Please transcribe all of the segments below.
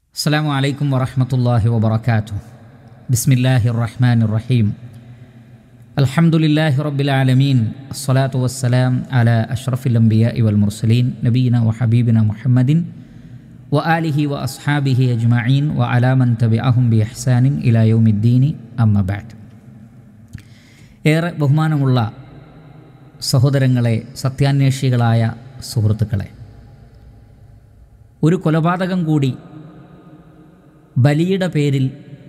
السلام عليكم ورحمة الله وبركاته بسم الله الرحمن الرحيم الحمد لله رب العالمين الصلاة والسلام على أشرف الأنبياء والمرسلين نبينا وحبيبنا محمد وآله وأصحابه أجمعين وعلى من تبعهم بإحسان إلى يوم الدين أما بعد ഏറെ ബഹുമാനമുള്ള സഹോദരങ്ങളെ സത്യാന്വേഷികളായ സുഹൃത്തുക്കളെ ഒരു കൊലപാതകം കൂടി ബലിയുടെ പേരിൽ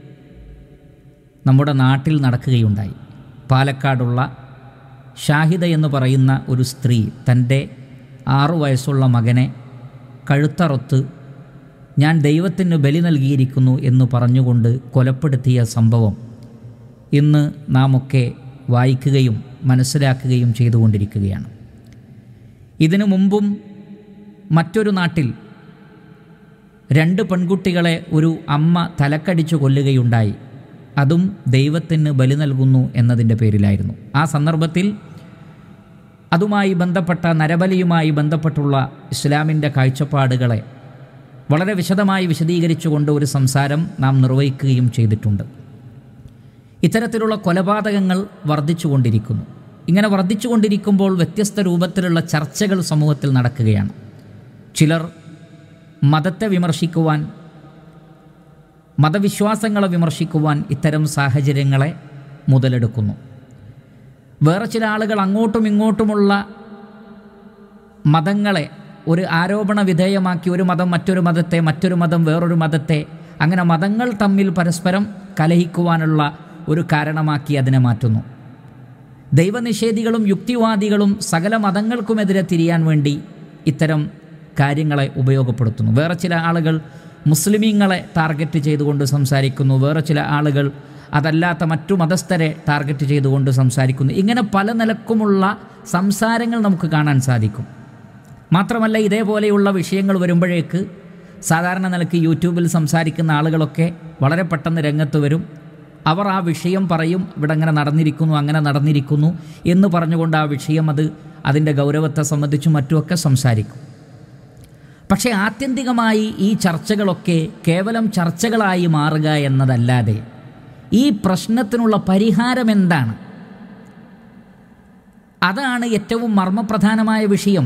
നമ്മുടെ നാട്ടിൽ നടക്കുകയുണ്ടായി പാലക്കാടുള്ള ഷാഹിദ എന്ന് പറയുന്ന ഒരു സ്ത്രീ തൻ്റെ ആറു വയസ്സുള്ള മകനെ കഴുത്തറുത്ത് ഞാൻ ദൈവത്തിന് ബലി നൽകിയിരിക്കുന്നു എന്ന് പറഞ്ഞുകൊണ്ട് കൊലപ്പെടുത്തിയ സംഭവം ഇന്ന് നാം ഒക്കെ വായിക്കുകയും മനസ്സിലാക്കുകയും ചെയ്തുകൊണ്ടിരിക്കുകയാണ് ഇതിനു മുമ്പും മറ്റൊരു നാട്ടിൽ രണ്ട് പെൺകുട്ടികളെ ഒരു അമ്മ തലക്കടിച്ചു കൊല്ലുകയുണ്ടായി അതും ദൈവത്തിന് ബലി നൽകുന്നു എന്നതിൻ്റെ പേരിലായിരുന്നു ആ സന്ദർഭത്തിൽ അതുമായി ബന്ധപ്പെട്ട നരബലിയുമായി ബന്ധപ്പെട്ടുള്ള ഇസ്ലാമിൻ്റെ കാഴ്ചപ്പാടുകളെ വളരെ വിശദമായി വിശദീകരിച്ചുകൊണ്ട് ഒരു സംസാരം നാം നിർവഹിക്കുകയും ചെയ്തിട്ടുണ്ട് ഇത്തരത്തിലുള്ള കൊലപാതകങ്ങൾ വർദ്ധിച്ചുകൊണ്ടിരിക്കുന്നു ഇങ്ങനെ വർദ്ധിച്ചുകൊണ്ടിരിക്കുമ്പോൾ വ്യത്യസ്ത രൂപത്തിലുള്ള ചർച്ചകൾ സമൂഹത്തിൽ നടക്കുകയാണ് ചിലർ മതത്തെ വിമർശിക്കുവാൻ മതവിശ്വാസങ്ങളെ വിമർശിക്കുവാൻ ഇത്തരം സാഹചര്യങ്ങളെ മുതലെടുക്കുന്നു വേറെ ചില ആളുകൾ അങ്ങോട്ടും ഇങ്ങോട്ടുമുള്ള മതങ്ങളെ ഒരു ആരോപണ വിധേയമാക്കി ഒരു മതം മറ്റൊരു മതത്തെ മറ്റൊരു മതം വേറൊരു മതത്തെ അങ്ങനെ മതങ്ങൾ തമ്മിൽ പരസ്പരം കലഹിക്കുവാനുള്ള ഒരു കാരണമാക്കി അതിനെ മാറ്റുന്നു ദൈവനിഷേധികളും യുക്തിവാദികളും സകല മതങ്ങൾക്കുമെതിരെ തിരിയാൻ വേണ്ടി ഇത്തരം കാര്യങ്ങളെ ഉപയോഗപ്പെടുത്തുന്നു വേറെ ചില ആളുകൾ മുസ്ലിമീങ്ങളെ ടാർഗറ്റ് ചെയ്തുകൊണ്ട് സംസാരിക്കുന്നു വേറെ ചില ആളുകൾ അതല്ലാത്ത മറ്റു മതസ്ഥരെ ടാർഗറ്റ് ചെയ്തുകൊണ്ട് സംസാരിക്കുന്നു ഇങ്ങനെ പല നിലക്കുമുള്ള സംസാരങ്ങൾ നമുക്ക് കാണാൻ സാധിക്കും മാത്രമല്ല ഇതേപോലെയുള്ള വിഷയങ്ങൾ വരുമ്പോഴേക്ക് സാധാരണ നിലക്ക് യൂട്യൂബിൽ സംസാരിക്കുന്ന ആളുകളൊക്കെ വളരെ പെട്ടെന്ന് രംഗത്ത് വരും അവർ ആ വിഷയം പറയും ഇവിടെ അങ്ങനെ നടന്നിരിക്കുന്നു അങ്ങനെ നടന്നിരിക്കുന്നു എന്ന് പറഞ്ഞുകൊണ്ട് ആ വിഷയം അത് അതിൻ്റെ ഗൗരവത്തെ സംബന്ധിച്ചും മറ്റുമൊക്കെ സംസാരിക്കും പക്ഷേ ആത്യന്തികമായി ഈ ചർച്ചകളൊക്കെ കേവലം ചർച്ചകളായി മാറുക എന്നതല്ലാതെ ഈ പ്രശ്നത്തിനുള്ള പരിഹാരം എന്താണ് അതാണ് ഏറ്റവും മർമ്മപ്രധാനമായ വിഷയം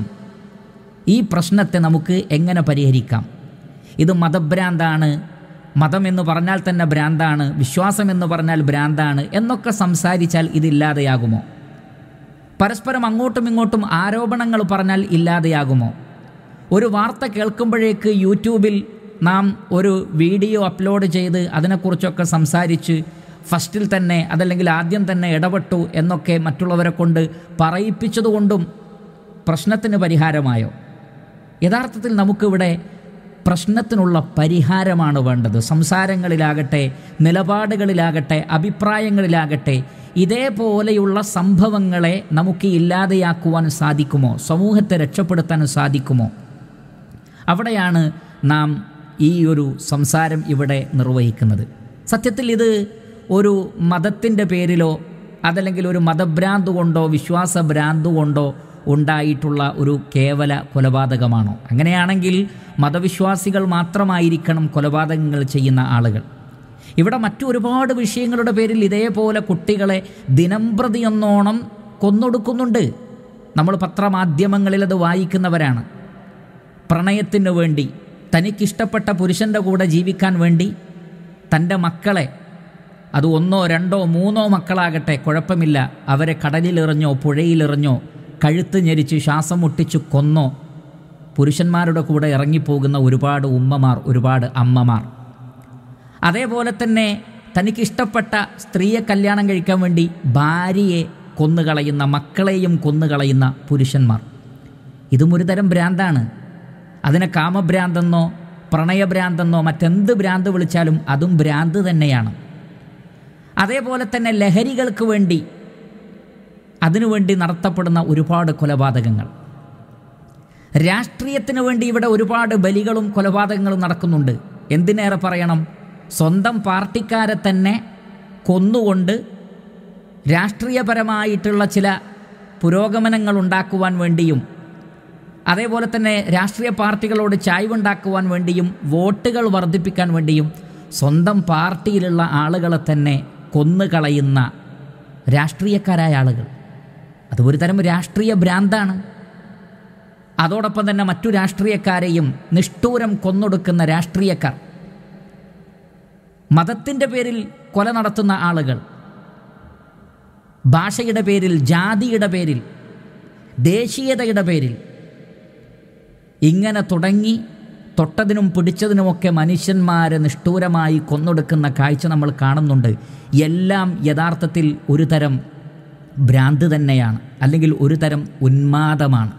ഈ പ്രശ്നത്തെ നമുക്ക് എങ്ങനെ പരിഹരിക്കാം ഇത് മതഭ്രാന്താണ് മതം എന്ന് പറഞ്ഞാൽ തന്നെ ഭ്രാന്താണ് വിശ്വാസം എന്ന് പറഞ്ഞാൽ ഭ്രാന്താണ് എന്നൊക്കെ സംസാരിച്ചാൽ ഇതില്ലാതെയാകുമോ പരസ്പരം അങ്ങോട്ടും ഇങ്ങോട്ടും ആരോപണങ്ങൾ പറഞ്ഞാൽ ഇല്ലാതെയാകുമോ ഒരു വാർത്ത കേൾക്കുമ്പോഴേക്ക് യൂട്യൂബിൽ നാം ഒരു വീഡിയോ അപ്ലോഡ് ചെയ്ത് അതിനെക്കുറിച്ചൊക്കെ സംസാരിച്ച് ഫസ്റ്റിൽ തന്നെ അതല്ലെങ്കിൽ ആദ്യം തന്നെ ഇടപെട്ടു എന്നൊക്കെ മറ്റുള്ളവരെ കൊണ്ട് പറയിപ്പിച്ചതുകൊണ്ടും പ്രശ്നത്തിന് പരിഹാരമായോ യഥാർത്ഥത്തിൽ നമുക്കിവിടെ പ്രശ്നത്തിനുള്ള പരിഹാരമാണ് വേണ്ടത് സംസാരങ്ങളിലാകട്ടെ നിലപാടുകളിലാകട്ടെ അഭിപ്രായങ്ങളിലാകട്ടെ ഇതേപോലെയുള്ള സംഭവങ്ങളെ നമുക്ക് ഇല്ലാതെയാക്കുവാൻ സാധിക്കുമോ സമൂഹത്തെ രക്ഷപ്പെടുത്താൻ സാധിക്കുമോ അവിടെയാണ് നാം ഈ ഒരു സംസാരം ഇവിടെ നിർവഹിക്കുന്നത് സത്യത്തിൽ ഇത് ഒരു മതത്തിൻ്റെ പേരിലോ അതല്ലെങ്കിൽ ഒരു മതഭ്രാന്ത് കൊണ്ടോ വിശ്വാസ ഭ്രാന്ത് കൊണ്ടോ ഉണ്ടായിട്ടുള്ള ഒരു കേവല കൊലപാതകമാണോ അങ്ങനെയാണെങ്കിൽ മതവിശ്വാസികൾ മാത്രമായിരിക്കണം കൊലപാതകങ്ങൾ ചെയ്യുന്ന ആളുകൾ ഇവിടെ മറ്റു ഒരുപാട് വിഷയങ്ങളുടെ പേരിൽ ഇതേപോലെ കുട്ടികളെ ദിനംപ്രതി എന്നോണം കൊന്നൊടുക്കുന്നുണ്ട് നമ്മൾ പത്രമാധ്യമങ്ങളിൽ അത് വായിക്കുന്നവരാണ് പ്രണയത്തിന് വേണ്ടി തനിക്കിഷ്ടപ്പെട്ട പുരുഷൻ്റെ കൂടെ ജീവിക്കാൻ വേണ്ടി തൻ്റെ മക്കളെ അത് ഒന്നോ രണ്ടോ മൂന്നോ മക്കളാകട്ടെ കുഴപ്പമില്ല അവരെ കടലിലെറിഞ്ഞോ പുഴയിലെറിഞ്ഞോ കഴുത്ത് ഞെരിച്ച് ശ്വാസം മുട്ടിച്ച് കൊന്നോ പുരുഷന്മാരുടെ കൂടെ ഇറങ്ങിപ്പോകുന്ന ഒരുപാട് ഉമ്മമാർ ഒരുപാട് അമ്മമാർ അതേപോലെ തന്നെ തനിക്കിഷ്ടപ്പെട്ട സ്ത്രീയെ കല്യാണം കഴിക്കാൻ വേണ്ടി ഭാര്യയെ കൊന്നുകളയുന്ന മക്കളെയും കൊന്നുകളയുന്ന പുരുഷന്മാർ ഇതും ഒരു തരം ഭ്രാന്താണ് അതിനെ കാമഭ്രാന്തെന്നോ പ്രണയഭ്രാന്തെന്നോ മറ്റെന്ത് ഭ്രാന്ത് വിളിച്ചാലും അതും ഭ്രാന്ത് തന്നെയാണ് അതേപോലെ തന്നെ ലഹരികൾക്ക് വേണ്ടി അതിനുവേണ്ടി നടത്തപ്പെടുന്ന ഒരുപാട് കൊലപാതകങ്ങൾ രാഷ്ട്രീയത്തിന് വേണ്ടി ഇവിടെ ഒരുപാട് ബലികളും കൊലപാതകങ്ങളും നടക്കുന്നുണ്ട് എന്തിനേറെ പറയണം സ്വന്തം പാർട്ടിക്കാരെ തന്നെ കൊന്നുകൊണ്ട് രാഷ്ട്രീയപരമായിട്ടുള്ള ചില പുരോഗമനങ്ങൾ ഉണ്ടാക്കുവാൻ വേണ്ടിയും അതേപോലെ തന്നെ രാഷ്ട്രീയ പാർട്ടികളോട് ചായ്വുണ്ടാക്കുവാൻ വേണ്ടിയും വോട്ടുകൾ വർദ്ധിപ്പിക്കാൻ വേണ്ടിയും സ്വന്തം പാർട്ടിയിലുള്ള ആളുകളെ തന്നെ കൊന്നുകളയുന്ന രാഷ്ട്രീയക്കാരായ ആളുകൾ അത് ഒരു തരം രാഷ്ട്രീയ ഭ്രാന്താണ് അതോടൊപ്പം തന്നെ മറ്റു രാഷ്ട്രീയക്കാരെയും നിഷ്ഠൂരം കൊന്നൊടുക്കുന്ന രാഷ്ട്രീയക്കാർ മതത്തിൻ്റെ പേരിൽ കൊല നടത്തുന്ന ആളുകൾ ഭാഷയുടെ പേരിൽ ജാതിയുടെ പേരിൽ ദേശീയതയുടെ പേരിൽ ഇങ്ങനെ തുടങ്ങി തൊട്ടതിനും പിടിച്ചതിനുമൊക്കെ മനുഷ്യന്മാരെ നിഷ്ഠൂരമായി കൊന്നൊടുക്കുന്ന കാഴ്ച നമ്മൾ കാണുന്നുണ്ട് എല്ലാം യഥാർത്ഥത്തിൽ ഒരു തരം ഭ്രാന്ത് തന്നെയാണ് അല്ലെങ്കിൽ ഒരു തരം ഉന്മാദമാണ്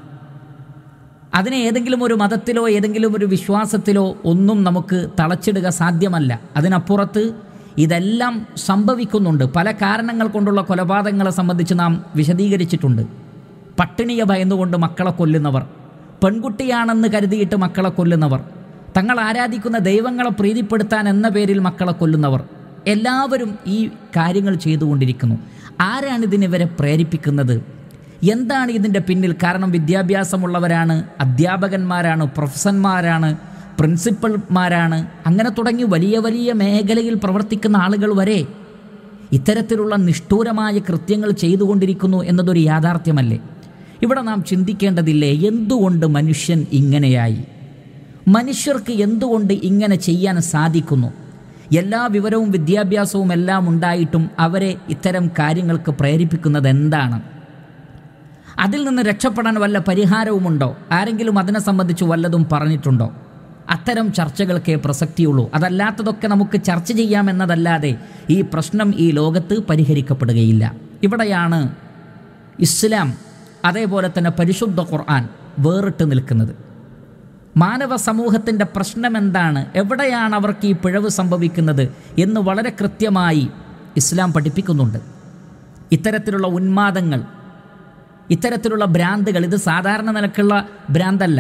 അതിനെ ഏതെങ്കിലും ഒരു മതത്തിലോ ഏതെങ്കിലും ഒരു വിശ്വാസത്തിലോ ഒന്നും നമുക്ക് തളച്ചിടുക സാധ്യമല്ല അതിനപ്പുറത്ത് ഇതെല്ലാം സംഭവിക്കുന്നുണ്ട് പല കാരണങ്ങൾ കൊണ്ടുള്ള കൊലപാതകങ്ങളെ സംബന്ധിച്ച് നാം വിശദീകരിച്ചിട്ടുണ്ട് പട്ടിണിയെ ഭയന്നുകൊണ്ട് മക്കളെ കൊല്ലുന്നവർ പെൺകുട്ടിയാണെന്ന് കരുതിയിട്ട് മക്കളെ കൊല്ലുന്നവർ തങ്ങൾ ആരാധിക്കുന്ന ദൈവങ്ങളെ പ്രീതിപ്പെടുത്താൻ എന്ന പേരിൽ മക്കളെ കൊല്ലുന്നവർ എല്ലാവരും ഈ കാര്യങ്ങൾ ചെയ്തുകൊണ്ടിരിക്കുന്നു ആരാണ് ഇതിനിവരെ പ്രേരിപ്പിക്കുന്നത് എന്താണ് ഇതിൻ്റെ പിന്നിൽ കാരണം വിദ്യാഭ്യാസമുള്ളവരാണ് അധ്യാപകന്മാരാണ് പ്രൊഫസർമാരാണ് പ്രിൻസിപ്പൽമാരാണ് അങ്ങനെ തുടങ്ങി വലിയ വലിയ മേഖലയിൽ പ്രവർത്തിക്കുന്ന ആളുകൾ വരെ ഇത്തരത്തിലുള്ള നിഷ്ഠൂരമായ കൃത്യങ്ങൾ ചെയ്തുകൊണ്ടിരിക്കുന്നു എന്നതൊരു യാഥാർത്ഥ്യമല്ലേ ഇവിടെ നാം ചിന്തിക്കേണ്ടതില്ലേ എന്തുകൊണ്ട് മനുഷ്യൻ ഇങ്ങനെയായി മനുഷ്യർക്ക് എന്തുകൊണ്ട് ഇങ്ങനെ ചെയ്യാൻ സാധിക്കുന്നു എല്ലാ വിവരവും വിദ്യാഭ്യാസവും എല്ലാം ഉണ്ടായിട്ടും അവരെ ഇത്തരം കാര്യങ്ങൾക്ക് പ്രേരിപ്പിക്കുന്നത് എന്താണ് അതിൽ നിന്ന് രക്ഷപ്പെടാൻ വല്ല പരിഹാരവുമുണ്ടോ ആരെങ്കിലും അതിനെ സംബന്ധിച്ച് വല്ലതും പറഞ്ഞിട്ടുണ്ടോ അത്തരം ചർച്ചകൾക്കേ പ്രസക്തിയുള്ളൂ അതല്ലാത്തതൊക്കെ നമുക്ക് ചർച്ച ചെയ്യാമെന്നതല്ലാതെ ഈ പ്രശ്നം ഈ ലോകത്ത് പരിഹരിക്കപ്പെടുകയില്ല ഇവിടെയാണ് ഇസ്ലാം അതേപോലെ തന്നെ പരിശുദ്ധ ഖുർആൻ വേറിട്ട് നിൽക്കുന്നത് മാനവ സമൂഹത്തിൻ്റെ പ്രശ്നം എന്താണ് എവിടെയാണ് അവർക്ക് ഈ പിഴവ് സംഭവിക്കുന്നത് എന്ന് വളരെ കൃത്യമായി ഇസ്ലാം പഠിപ്പിക്കുന്നുണ്ട് ഇത്തരത്തിലുള്ള ഉന്മാദങ്ങൾ ഇത്തരത്തിലുള്ള ഭ്രാന്തുകൾ ഇത് സാധാരണ നിലക്കുള്ള ഭ്രാന്തല്ല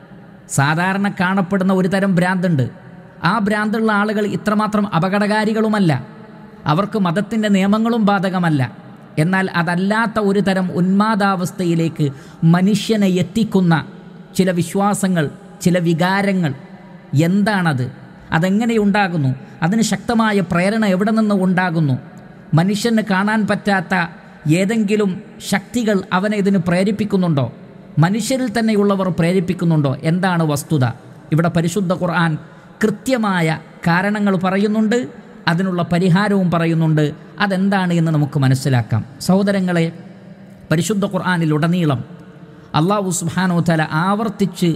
സാധാരണ കാണപ്പെടുന്ന ഒരു തരം ഭ്രാന്തുണ്ട് ആ ഭ്രാന്തുള്ള ആളുകൾ ഇത്രമാത്രം അപകടകാരികളുമല്ല അവർക്ക് മതത്തിൻ്റെ നിയമങ്ങളും ബാധകമല്ല എന്നാൽ അതല്ലാത്ത ഒരു തരം ഉന്മാദാവസ്ഥയിലേക്ക് മനുഷ്യനെ എത്തിക്കുന്ന ചില വിശ്വാസങ്ങൾ ചില വികാരങ്ങൾ എന്താണത് അതെങ്ങനെയുണ്ടാകുന്നു അതിന് ശക്തമായ പ്രേരണ എവിടെ നിന്ന് ഉണ്ടാകുന്നു മനുഷ്യന് കാണാൻ പറ്റാത്ത ഏതെങ്കിലും ശക്തികൾ അവനെ ഇതിന് പ്രേരിപ്പിക്കുന്നുണ്ടോ മനുഷ്യരിൽ തന്നെയുള്ളവർ പ്രേരിപ്പിക്കുന്നുണ്ടോ എന്താണ് വസ്തുത ഇവിടെ പരിശുദ്ധ ഖുർആൻ കൃത്യമായ കാരണങ്ങൾ പറയുന്നുണ്ട് അതിനുള്ള പരിഹാരവും പറയുന്നുണ്ട് അതെന്താണ് എന്ന് നമുക്ക് മനസ്സിലാക്കാം സഹോദരങ്ങളെ പരിശുദ്ധ ഖുർആാനിലുടനീളം അള്ളാഹു സുബാനോ തല ആവർത്തിച്ച്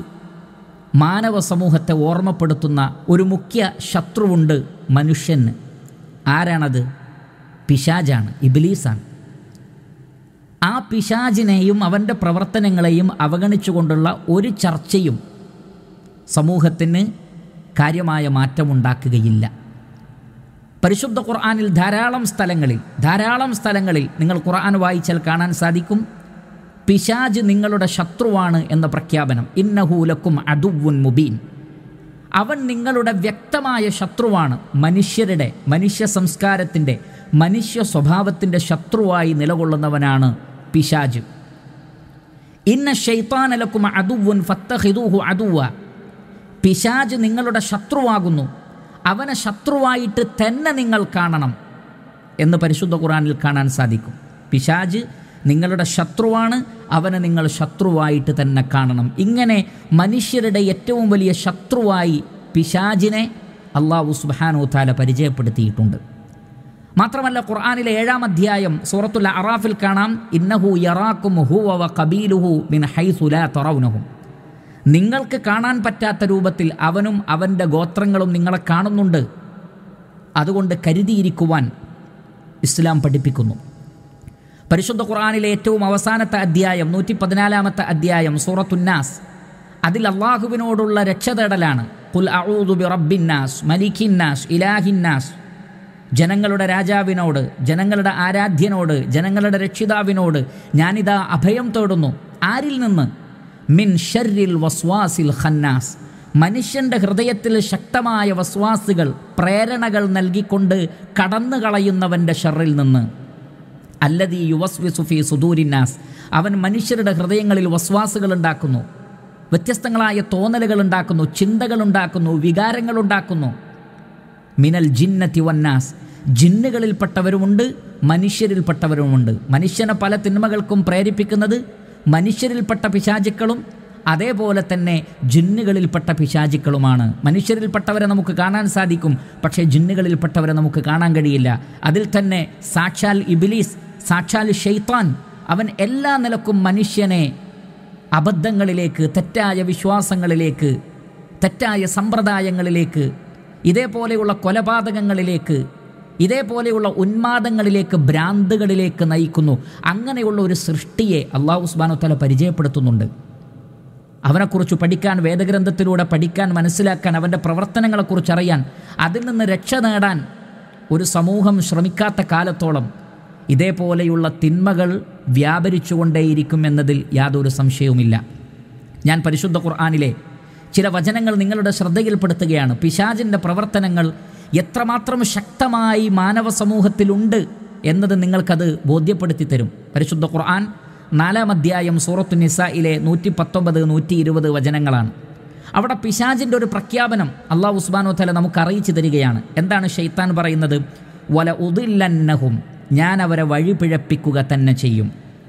മാനവ സമൂഹത്തെ ഓർമ്മപ്പെടുത്തുന്ന ഒരു മുഖ്യ ശത്രുവുണ്ട് മനുഷ്യന് ആരാണത് പിശാജാണ് ഇബിലീസാണ് ആ പിശാജിനെയും അവൻ്റെ പ്രവർത്തനങ്ങളെയും അവഗണിച്ചുകൊണ്ടുള്ള ഒരു ചർച്ചയും സമൂഹത്തിന് കാര്യമായ മാറ്റമുണ്ടാക്കുകയില്ല പരിശുദ്ധ ഖുർആാനിൽ ധാരാളം സ്ഥലങ്ങളിൽ ധാരാളം സ്ഥലങ്ങളിൽ നിങ്ങൾ ഖുർആൻ വായിച്ചാൽ കാണാൻ സാധിക്കും പിശാജ് നിങ്ങളുടെ ശത്രുവാണ് എന്ന പ്രഖ്യാപനം ഇന്നഹൂലക്കും അദുവുൻ മുബീൻ അവൻ നിങ്ങളുടെ വ്യക്തമായ ശത്രുവാണ് മനുഷ്യരുടെ മനുഷ്യ സംസ്കാരത്തിൻ്റെ മനുഷ്യ സ്വഭാവത്തിൻ്റെ ശത്രുവായി നിലകൊള്ളുന്നവനാണ് പിശാജ് ഇന്ന ഷെയ്ത്താനലക്കും അദുവുൻ ഫത്തഹിദൂഹു അദുവ പിശാജ് നിങ്ങളുടെ ശത്രുവാകുന്നു അവനെ ശത്രുവായിട്ട് തന്നെ നിങ്ങൾ കാണണം എന്ന് പരിശുദ്ധ ഖുറാനിൽ കാണാൻ സാധിക്കും പിശാജ് നിങ്ങളുടെ ശത്രുവാണ് അവനെ നിങ്ങൾ ശത്രുവായിട്ട് തന്നെ കാണണം ഇങ്ങനെ മനുഷ്യരുടെ ഏറ്റവും വലിയ ശത്രുവായി പിശാജിനെ അള്ളാഹു സുബാനു താല പരിചയപ്പെടുത്തിയിട്ടുണ്ട് മാത്രമല്ല ഖുർആാനിലെ ഏഴാം അധ്യായം സൂറത്തുൽ അറാഫിൽ കാണാം ഇന്നഹു യറാക്കും ഹുവ വ കബീലുഹു മിൻ ഹൈസുല തൊറവുനഹും നിങ്ങൾക്ക് കാണാൻ പറ്റാത്ത രൂപത്തിൽ അവനും അവൻ്റെ ഗോത്രങ്ങളും നിങ്ങളെ കാണുന്നുണ്ട് അതുകൊണ്ട് കരുതിയിരിക്കുവാൻ ഇസ്ലാം പഠിപ്പിക്കുന്നു പരിശുദ്ധ ഖുർആാനിലെ ഏറ്റവും അവസാനത്തെ അധ്യായം നൂറ്റി പതിനാലാമത്തെ അധ്യായം സൂറത്തുന്നാസ് അതിൽ അള്ളാഹുവിനോടുള്ള രക്ഷ തേടലാണ് കുൽ അഊദു ബി റബ്ബിന്നാസ് മലിഖിന്നാസ് ഇലാഹിന്നാസ് ജനങ്ങളുടെ രാജാവിനോട് ജനങ്ങളുടെ ആരാധ്യനോട് ജനങ്ങളുടെ രക്ഷിതാവിനോട് ഞാനിതാ അഭയം തേടുന്നു ആരിൽ നിന്ന് മിൻ ഷർരിൽ വസ്വാസിൽ ഖന്നാസ് മനുഷ്യൻ്റെ ഹൃദയത്തിൽ ശക്തമായ വസ്വാസുകൾ പ്രേരണകൾ നൽകിക്കൊണ്ട് കടന്നു കളയുന്നവൻ്റെ ഷറിൽ നിന്ന് അല്ലതി യുവസ്വി സുഫി സുദൂരിന്നാസ് അവൻ മനുഷ്യരുടെ ഹൃദയങ്ങളിൽ വസ്വാസുകൾ ഉണ്ടാക്കുന്നു വ്യത്യസ്തങ്ങളായ തോന്നലുകൾ ഉണ്ടാക്കുന്നു ചിന്തകൾ ഉണ്ടാക്കുന്നു വികാരങ്ങൾ ഉണ്ടാക്കുന്നു മിനൽ ജിന്നത്തി വന്നാസ് ജിന്നുകളിൽപ്പെട്ടവരുമുണ്ട് മനുഷ്യരിൽപ്പെട്ടവരുമുണ്ട് മനുഷ്യനെ പല തിന്മകൾക്കും പ്രേരിപ്പിക്കുന്നത് മനുഷ്യരിൽപ്പെട്ട പിശാചുക്കളും അതേപോലെ തന്നെ ജിന്നുകളിൽപ്പെട്ട പിശാചുക്കളുമാണ് മനുഷ്യരിൽപ്പെട്ടവരെ നമുക്ക് കാണാൻ സാധിക്കും പക്ഷേ ജിന്നുകളിൽപ്പെട്ടവരെ നമുക്ക് കാണാൻ കഴിയില്ല അതിൽ തന്നെ സാക്ഷാൽ ഇബിലീസ് സാക്ഷാൽ ഷെയ്ത്താൻ അവൻ എല്ലാ നിലക്കും മനുഷ്യനെ അബദ്ധങ്ങളിലേക്ക് തെറ്റായ വിശ്വാസങ്ങളിലേക്ക് തെറ്റായ സമ്പ്രദായങ്ങളിലേക്ക് ഇതേപോലെയുള്ള കൊലപാതകങ്ങളിലേക്ക് ഇതേപോലെയുള്ള ഉന്മാദങ്ങളിലേക്ക് ഭ്രാന്തുകളിലേക്ക് നയിക്കുന്നു അങ്ങനെയുള്ള ഒരു സൃഷ്ടിയെ അള്ളാഹു ഉസ്മാനു തല പരിചയപ്പെടുത്തുന്നുണ്ട് അവനെക്കുറിച്ച് പഠിക്കാൻ വേദഗ്രന്ഥത്തിലൂടെ പഠിക്കാൻ മനസ്സിലാക്കാൻ അവൻ്റെ പ്രവർത്തനങ്ങളെക്കുറിച്ച് അറിയാൻ അതിൽ നിന്ന് രക്ഷ നേടാൻ ഒരു സമൂഹം ശ്രമിക്കാത്ത കാലത്തോളം ഇതേപോലെയുള്ള തിന്മകൾ വ്യാപരിച്ചുകൊണ്ടേയിരിക്കും എന്നതിൽ യാതൊരു സംശയവുമില്ല ഞാൻ പരിശുദ്ധ ഖുർആാനിലെ ചില വചനങ്ങൾ നിങ്ങളുടെ ശ്രദ്ധയിൽപ്പെടുത്തുകയാണ് പിശാജിൻ്റെ പ്രവർത്തനങ്ങൾ എത്രമാത്രം ശക്തമായി മാനവ സമൂഹത്തിലുണ്ട് എന്നത് നിങ്ങൾക്കത് ബോധ്യപ്പെടുത്തി തരും പരിശുദ്ധ ഖുർആൻ നാലാം അധ്യായം സൂറത്തു നിസയിലെ നൂറ്റി പത്തൊമ്പത് നൂറ്റി ഇരുപത് വചനങ്ങളാണ് അവിടെ പിശാജിൻ്റെ ഒരു പ്രഖ്യാപനം അള്ളാഹു ഉസ്മാനോ തല നമുക്ക് അറിയിച്ചു തരികയാണ് എന്താണ് ഷെയ്ത്താൻ പറയുന്നത് വല ഉദില്ലന്നഹും ഞാൻ അവരെ വഴിപിഴപ്പിക്കുക തന്നെ ചെയ്യും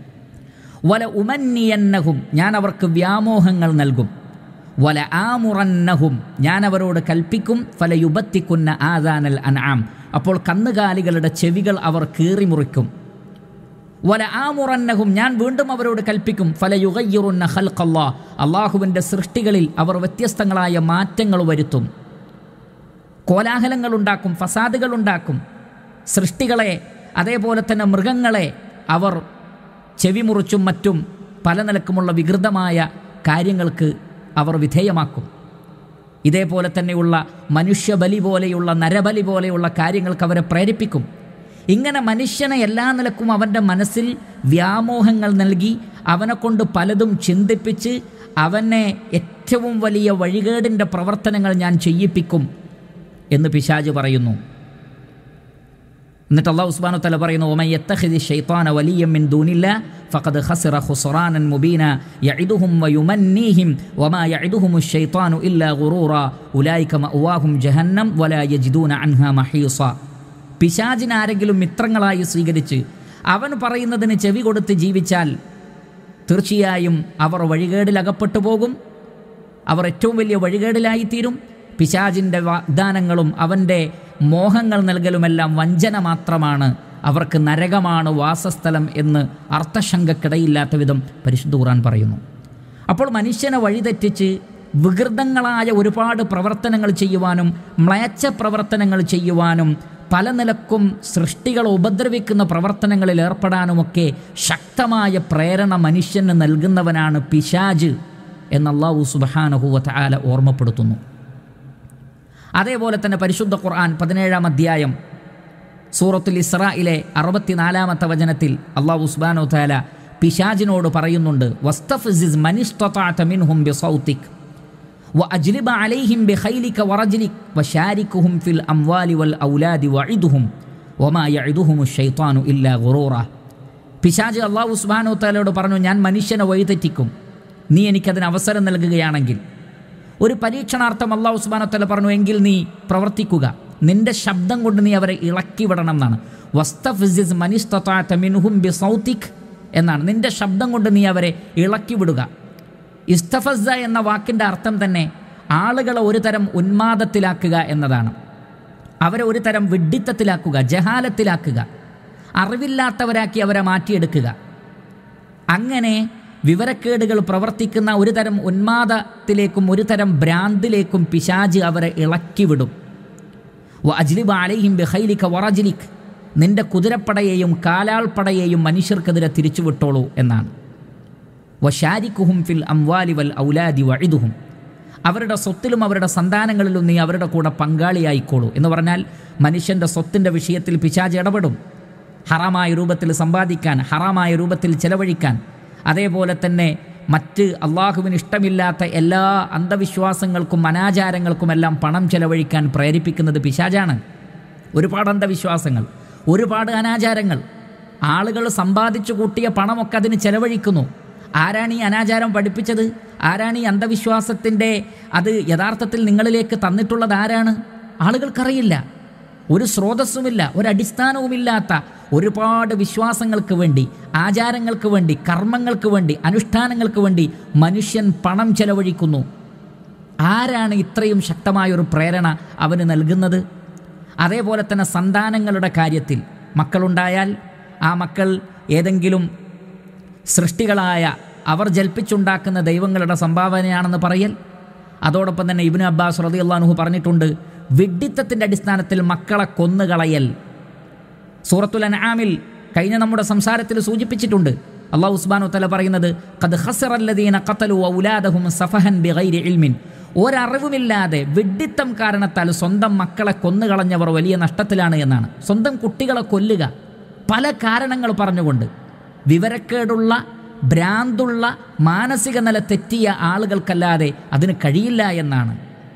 വല ഉമന്നിയന്നഹും ഞാൻ അവർക്ക് വ്യാമോഹങ്ങൾ നൽകും വല ആമുറന്നഹും ഞാൻ അവരോട് കൽപ്പിക്കും ഫല യുബത്തിക്കുന്ന ആദാനൽ അൻആം അപ്പോൾ കന്നുകാലികളുടെ ചെവികൾ അവർ കീറിമുറിക്കും വല ആമുറന്നഹും ഞാൻ വീണ്ടും അവരോട് കൽപ്പിക്കും ഫല യുഗയ്യുറുന്ന ഹൽക്കല്ലാ അള്ളാഹുവിൻ്റെ സൃഷ്ടികളിൽ അവർ വ്യത്യസ്തങ്ങളായ മാറ്റങ്ങൾ വരുത്തും കോലാഹലങ്ങൾ ഉണ്ടാക്കും ഫസാദുകൾ ഉണ്ടാക്കും സൃഷ്ടികളെ അതേപോലെ തന്നെ മൃഗങ്ങളെ അവർ ചെവിമുറിച്ചും മറ്റും പല നിലക്കുമുള്ള വികൃതമായ കാര്യങ്ങൾക്ക് അവർ വിധേയമാക്കും ഇതേപോലെ തന്നെയുള്ള മനുഷ്യബലി പോലെയുള്ള നരബലി പോലെയുള്ള കാര്യങ്ങൾക്ക് അവരെ പ്രേരിപ്പിക്കും ഇങ്ങനെ മനുഷ്യനെ എല്ലാ നിലക്കും അവൻ്റെ മനസ്സിൽ വ്യാമോഹങ്ങൾ നൽകി അവനെ കൊണ്ട് പലതും ചിന്തിപ്പിച്ച് അവനെ ഏറ്റവും വലിയ വഴികേടിൻ്റെ പ്രവർത്തനങ്ങൾ ഞാൻ ചെയ്യിപ്പിക്കും എന്ന് പിശാജ് പറയുന്നു എന്നിട്ട് അള്ളാഹു ഉസ്മാനു തല പറയുന്നു ഒമൻ യത്തഖിദി ഷൈത്താന വലിയ മിൻ ദൂനില്ല ഫഖദ് ഖസിറ ഖുസ്റാനൻ മുബീന യഇദുഹും വയുമന്നീഹിം വമാ യഇദുഹും الشيطان ഇല്ലാ ഗുറൂറ ഉലൈക മഅവാഹും ജഹന്നം വലാ യജിദൂന അൻഹാ മഹീസ പിശാചിനെ ആരെങ്കിലും മിത്രങ്ങളായി സ്വീകരിച്ച് അവൻ പറയുന്നതിന് ചെവി കൊടുത്ത് ജീവിച്ചാൽ തീർച്ചയായും അവർ വഴികേടിൽ അകപ്പെട്ടു പോകും അവർ ഏറ്റവും വലിയ വഴികേടിലായിത്തീരും പിശാജിൻ്റെ വാഗ്ദാനങ്ങളും അവൻ്റെ മോഹങ്ങൾ നൽകലുമെല്ലാം വഞ്ചന മാത്രമാണ് അവർക്ക് നരകമാണ് വാസസ്ഥലം എന്ന് അർത്ഥശങ്കക്കിടയില്ലാത്ത വിധം പരിശുദ്ധ ഖുർആൻ പറയുന്നു അപ്പോൾ മനുഷ്യനെ വഴിതെറ്റിച്ച് വികൃതങ്ങളായ ഒരുപാട് പ്രവർത്തനങ്ങൾ ചെയ്യുവാനും മ്ലേച്ഛ പ്രവർത്തനങ്ങൾ ചെയ്യുവാനും പല നിലക്കും സൃഷ്ടികളെ ഉപദ്രവിക്കുന്ന പ്രവർത്തനങ്ങളിൽ ഏർപ്പെടാനുമൊക്കെ ശക്തമായ പ്രേരണ മനുഷ്യന് നൽകുന്നവനാണ് പിശാജ് എന്ന് അള്ളാഹു സുബാനഹുവത്ത് ആല ഓർമ്മപ്പെടുത്തുന്നു അതേപോലെ തന്നെ പരിശുദ്ധ ഖുർആൻ പതിനേഴാം അധ്യായം സൂറത്തുൽ ഇസ്രായിലെ അറുപത്തിനാലാമത്തെ വചനത്തിൽ അള്ളാഹു സുബാനോ താല പിശാജിനോട് പറയുന്നുണ്ട് വസ്തഫിസിസ് മനിസ്തത മിൻഹും ബിസൗത്തിക് وأجلب عليهم بخيلك ورجلك وشاركهم في الأموال والأولاد وعدهم وما يعدهم الشيطان إلا غرورا പിശാജ് അള്ളാഹു സുബാനോ താലയോട് പറഞ്ഞു ഞാൻ മനുഷ്യനെ വഴിതെറ്റിക്കും നീ എനിക്കതിന് അവസരം നൽകുകയാണെങ്കിൽ ഒരു പരീക്ഷണാർത്ഥം അള്ളാഹു സുബാനോ താല പറഞ്ഞു എങ്കിൽ നീ പ്രവർത്തിക്കുക നിന്റെ ശബ്ദം കൊണ്ട് നീ അവരെ ഇളക്കി വിടണം എന്നാണ് വസ്തഫിസിസ് മനിസ്തത്ത മിൻഹും ബി സൗത്തിക് എന്നാണ് നിന്റെ ശബ്ദം കൊണ്ട് നീ അവരെ ഇളക്കി വിടുക ഇസ്തഫസ എന്ന വാക്കിൻ്റെ അർത്ഥം തന്നെ ആളുകളെ ഒരു തരം ഉന്മാദത്തിലാക്കുക എന്നതാണ് അവരെ ഒരു തരം വിഡ്ഢിത്തത്തിലാക്കുക ജഹാലത്തിലാക്കുക അറിവില്ലാത്തവരാക്കി അവരെ മാറ്റിയെടുക്കുക അങ്ങനെ വിവരക്കേടുകൾ പ്രവർത്തിക്കുന്ന ഒരു തരം ഉന്മാദത്തിലേക്കും ഒരു തരം ഭ്രാന്തിലേക്കും പിശാജ് അവരെ ഇളക്കിവിടും വ അജ്ലിബ് അലൈഹിം ബിഹൈലിക്ക വറജിലിക് നിന്റെ കുതിരപ്പടയെയും കാലാൾപ്പടയെയും മനുഷ്യർക്കെതിരെ തിരിച്ചുവിട്ടോളൂ എന്നാണ് വഷാരിക്കുഹും ഫിൽ അംവാലി വൽ ഔലാദി വഴിതുഹും അവരുടെ സ്വത്തിലും അവരുടെ സന്താനങ്ങളിലും നീ അവരുടെ കൂടെ പങ്കാളിയായിക്കോളൂ എന്ന് പറഞ്ഞാൽ മനുഷ്യൻ്റെ സ്വത്തിൻ്റെ വിഷയത്തിൽ പിശാജ് ഇടപെടും ഹറാമായ രൂപത്തിൽ സമ്പാദിക്കാൻ ഹറാമായ രൂപത്തിൽ ചെലവഴിക്കാൻ അതേപോലെ തന്നെ മറ്റ് അള്ളാഹുവിന് ഇഷ്ടമില്ലാത്ത എല്ലാ അന്ധവിശ്വാസങ്ങൾക്കും അനാചാരങ്ങൾക്കുമെല്ലാം പണം ചെലവഴിക്കാൻ പ്രേരിപ്പിക്കുന്നത് പിശാജാണ് ഒരുപാട് അന്ധവിശ്വാസങ്ങൾ ഒരുപാട് അനാചാരങ്ങൾ ആളുകൾ സമ്പാദിച്ചു കൂട്ടിയ പണമൊക്കെ അതിന് ചെലവഴിക്കുന്നു ആരാണ് ഈ അനാചാരം പഠിപ്പിച്ചത് ആരാണ് ഈ അന്ധവിശ്വാസത്തിൻ്റെ അത് യഥാർത്ഥത്തിൽ നിങ്ങളിലേക്ക് തന്നിട്ടുള്ളത് ആരാണ് ആളുകൾക്കറിയില്ല ഒരു സ്രോതസ്സുമില്ല ഒരടിസ്ഥാനവുമില്ലാത്ത ഒരുപാട് വിശ്വാസങ്ങൾക്ക് വേണ്ടി ആചാരങ്ങൾക്ക് വേണ്ടി കർമ്മങ്ങൾക്ക് വേണ്ടി അനുഷ്ഠാനങ്ങൾക്ക് വേണ്ടി മനുഷ്യൻ പണം ചെലവഴിക്കുന്നു ആരാണ് ഇത്രയും ശക്തമായൊരു പ്രേരണ അവന് നൽകുന്നത് അതേപോലെ തന്നെ സന്താനങ്ങളുടെ കാര്യത്തിൽ മക്കളുണ്ടായാൽ ആ മക്കൾ ഏതെങ്കിലും സൃഷ്ടികളായ അവർ ജൽപ്പിച്ചുണ്ടാക്കുന്ന ദൈവങ്ങളുടെ സംഭാവനയാണെന്ന് പറയൽ അതോടൊപ്പം തന്നെ ഇബിന് അബ്ബാസ് റതി അള്ളാഹുഹു പറഞ്ഞിട്ടുണ്ട് വിഡ്ഢിത്തത്തിൻ്റെ അടിസ്ഥാനത്തിൽ മക്കളെ കൊന്നുകളയൽ സൂറത്തുൽ അൻആമിൽ കഴിഞ്ഞ നമ്മുടെ സംസാരത്തിൽ സൂചിപ്പിച്ചിട്ടുണ്ട് അള്ളാഹു ഉസ്ബാനു തല പറയുന്നത് ഖദ് ഖസറല്ലദീന ഖതലു ഔലാദഹും സഫഹൻ ബിഗൈരി ഇൽമിൻ ഒരറിവുമില്ലാതെ വിഡ്ഢിത്തം കാരണത്താൽ സ്വന്തം മക്കളെ കൊന്നുകളഞ്ഞവർ വലിയ നഷ്ടത്തിലാണ് എന്നാണ് സ്വന്തം കുട്ടികളെ കൊല്ലുക പല കാരണങ്ങൾ പറഞ്ഞുകൊണ്ട് വിവരക്കേടുള്ള ഭ്രാന്തുള്ള മാനസിക നില തെറ്റിയ ആളുകൾക്കല്ലാതെ അതിന് കഴിയില്ല എന്നാണ്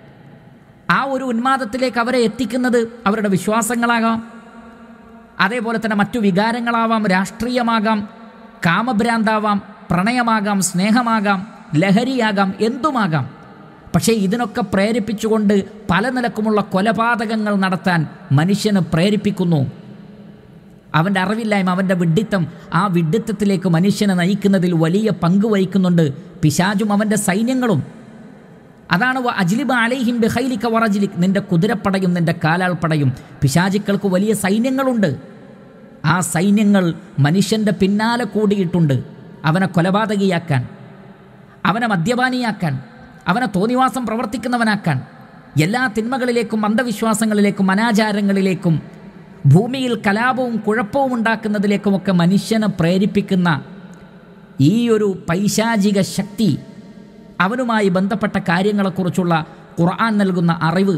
ആ ഒരു ഉന്മാദത്തിലേക്ക് അവരെ എത്തിക്കുന്നത് അവരുടെ വിശ്വാസങ്ങളാകാം അതേപോലെ തന്നെ മറ്റു വികാരങ്ങളാവാം രാഷ്ട്രീയമാകാം കാമഭ്രാന്താവാം പ്രണയമാകാം സ്നേഹമാകാം ലഹരിയാകാം എന്തുമാകാം പക്ഷേ ഇതിനൊക്കെ പ്രേരിപ്പിച്ചുകൊണ്ട് പല നിലക്കുമുള്ള കൊലപാതകങ്ങൾ നടത്താൻ മനുഷ്യന് പ്രേരിപ്പിക്കുന്നു അവൻ്റെ അറിവില്ലായ്മ അവൻ്റെ വിഡ്ഢിത്തം ആ വിഡ്ഢിത്തത്തിലേക്ക് മനുഷ്യനെ നയിക്കുന്നതിൽ വലിയ പങ്ക് വഹിക്കുന്നുണ്ട് പിശാചും അവൻ്റെ സൈന്യങ്ങളും അതാണ് വ അജ്ലിബ അലൈഹിം ബിഹൈലിക്ക വറജിലിക് നിന്റെ കുതിരപ്പടയും നിന്റെ കാലാൾപ്പടയും പിശാചുക്കൾക്ക് വലിയ സൈന്യങ്ങളുണ്ട് ആ സൈന്യങ്ങൾ മനുഷ്യൻ്റെ പിന്നാലെ കൂടിയിട്ടുണ്ട് അവനെ കൊലപാതകിയാക്കാൻ അവനെ മദ്യപാനിയാക്കാൻ അവനെ തോന്നിവാസം പ്രവർത്തിക്കുന്നവനാക്കാൻ എല്ലാ തിന്മകളിലേക്കും അന്ധവിശ്വാസങ്ങളിലേക്കും അനാചാരങ്ങളിലേക്കും ഭൂമിയിൽ കലാപവും കുഴപ്പവും ഉണ്ടാക്കുന്നതിലേക്കുമൊക്കെ മനുഷ്യനെ പ്രേരിപ്പിക്കുന്ന ഈ ഒരു പൈശാചിക ശക്തി അവനുമായി ബന്ധപ്പെട്ട കാര്യങ്ങളെക്കുറിച്ചുള്ള ഖുർആൻ നൽകുന്ന അറിവ്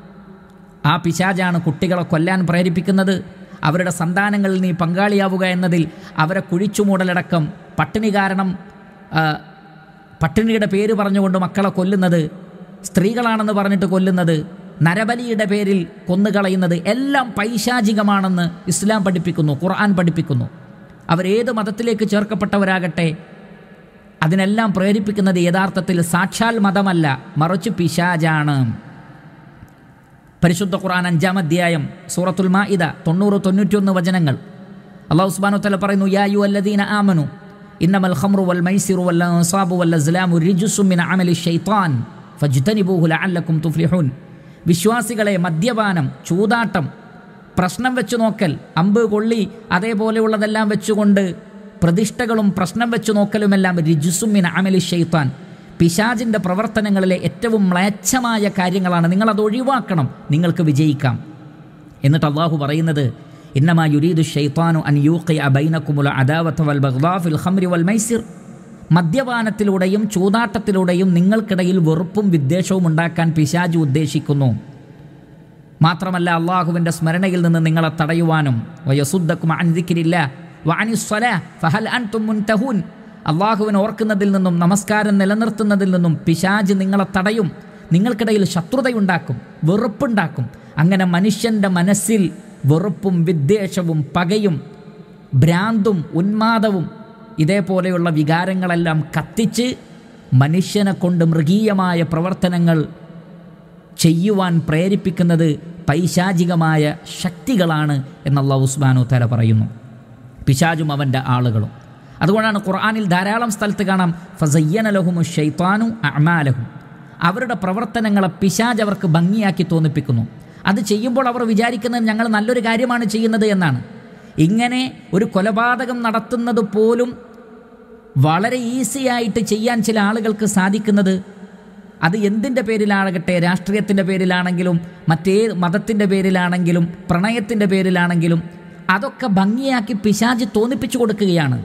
ആ പിശാചാണ് കുട്ടികളെ കൊല്ലാൻ പ്രേരിപ്പിക്കുന്നത് അവരുടെ സന്താനങ്ങളിൽ നീ പങ്കാളിയാവുക എന്നതിൽ അവരെ കുഴിച്ചുമൂടലടക്കം പട്ടിണി കാരണം ആ, പട്ടിണിയുടെ പേര് പറഞ്ഞുകൊണ്ട് മക്കളെ കൊല്ലുന്നത് സ്ത്രീകളാണെന്ന് പറഞ്ഞിട്ട് കൊല്ലുന്നത് നരബലിയുടെ പേരിൽ കൊന്നുകളയുന്നത് എല്ലാം പൈശാചികമാണെന്ന് ഇസ്ലാം പഠിപ്പിക്കുന്നു ഖുർആൻ പഠിപ്പിക്കുന്നു അവരേത് മതത്തിലേക്ക് ചേർക്കപ്പെട്ടവരാകട്ടെ അതിനെല്ലാം പ്രേരിപ്പിക്കുന്നത് യഥാർത്ഥത്തിൽ സാക്ഷാൽ മതമല്ല മറിച്ച് പിശാജാണ് പരിശുദ്ധ ഖുർആൻ അഞ്ചാം അധ്യായം സൂറത്തുൽ മാഇദ തൊണ്ണൂറ് തൊണ്ണൂറ്റിയൊന്ന് വചനങ്ങൾ അള്ളാഹു സുബ്ഹാനഹു വതആല പറയുന്നു യാ യു അല്ലദീന ആമനു ഇന്നമൽ ഖംറു വൽ മൈസിറു വൽ അൻസാബു വൽ അസ്ലാമു റിജുസു മിൻ അമലി ഷൈത്താൻ ഫജ്തനിബൂഹു ലഅല്ലക്കും തുഫ്ലിഹൂൻ വിശ്വാസികളെ മദ്യപാനം ചൂതാട്ടം പ്രശ്നം വെച്ചു നോക്കൽ അമ്പ് കൊള്ളി അതേപോലെയുള്ളതെല്ലാം വെച്ചുകൊണ്ട് പ്രതിഷ്ഠകളും പ്രശ്നം വെച്ചു നോക്കലുമെല്ലാം രിജുസുമിൻ അമലി ഷെയ്ത്താൻ പിശാജിൻ്റെ പ്രവർത്തനങ്ങളിലെ ഏറ്റവും മ്ലേച്ഛമായ കാര്യങ്ങളാണ് നിങ്ങളത് ഒഴിവാക്കണം നിങ്ങൾക്ക് വിജയിക്കാം എന്നിട്ട് അള്ളാഹു പറയുന്നത് ഇന്നമാ യുരീദു ഷെയ്ത്താനു അൻ യൂഖിയ ബൈനക്കുമുല അദാവത്ത് വൽ ബഗ്ദാ ഫിൽ ഖംരി വൽ മൈസിർ മദ്യപാനത്തിലൂടെയും ചൂതാട്ടത്തിലൂടെയും നിങ്ങൾക്കിടയിൽ വെറുപ്പും വിദ്വേഷവും ഉണ്ടാക്കാൻ പിശാജ് ഉദ്ദേശിക്കുന്നു മാത്രമല്ല അള്ളാഹുവിൻ്റെ സ്മരണയിൽ നിന്ന് നിങ്ങളെ തടയുവാനും വയസുദ്ധക്കും അൻദിക്കിരില്ല വാനിസ്വല ഫഹൽ അൻതും മുൻതഹൂൻ അള്ളാഹുവിനെ ഓർക്കുന്നതിൽ നിന്നും നമസ്കാരം നിലനിർത്തുന്നതിൽ നിന്നും പിശാജ് നിങ്ങളെ തടയും നിങ്ങൾക്കിടയിൽ ശത്രുതയുണ്ടാക്കും വെറുപ്പുണ്ടാക്കും അങ്ങനെ മനുഷ്യൻ്റെ മനസ്സിൽ വെറുപ്പും വിദ്വേഷവും പകയും ഭ്രാന്തും ഉന്മാദവും ഇതേപോലെയുള്ള വികാരങ്ങളെല്ലാം കത്തിച്ച് മനുഷ്യനെ കൊണ്ട് മൃഗീയമായ പ്രവർത്തനങ്ങൾ ചെയ്യുവാൻ പ്രേരിപ്പിക്കുന്നത് പൈശാചികമായ ശക്തികളാണ് എന്നുള്ള ഉസ്മാനു തല പറയുന്നു പിശാജും അവൻ്റെ ആളുകളും അതുകൊണ്ടാണ് ഖുർആാനിൽ ധാരാളം സ്ഥലത്ത് കാണാം ഫസയ്യനലഹുമു ഷെയ്ത്താനു അമാലഹും അവരുടെ പ്രവർത്തനങ്ങളെ പിശാജ് അവർക്ക് ഭംഗിയാക്കി തോന്നിപ്പിക്കുന്നു അത് ചെയ്യുമ്പോൾ അവർ വിചാരിക്കുന്നത് ഞങ്ങൾ നല്ലൊരു കാര്യമാണ് ചെയ്യുന്നത് എന്നാണ് ഇങ്ങനെ ഒരു കൊലപാതകം നടത്തുന്നത് പോലും വളരെ ഈസി ആയിട്ട് ചെയ്യാൻ ചില ആളുകൾക്ക് സാധിക്കുന്നത് അത് എന്തിൻ്റെ പേരിലാകട്ടെ രാഷ്ട്രീയത്തിൻ്റെ പേരിലാണെങ്കിലും മറ്റേ മതത്തിൻ്റെ പേരിലാണെങ്കിലും പ്രണയത്തിൻ്റെ പേരിലാണെങ്കിലും അതൊക്കെ ഭംഗിയാക്കി പിശാജ് തോന്നിപ്പിച്ചു കൊടുക്കുകയാണ്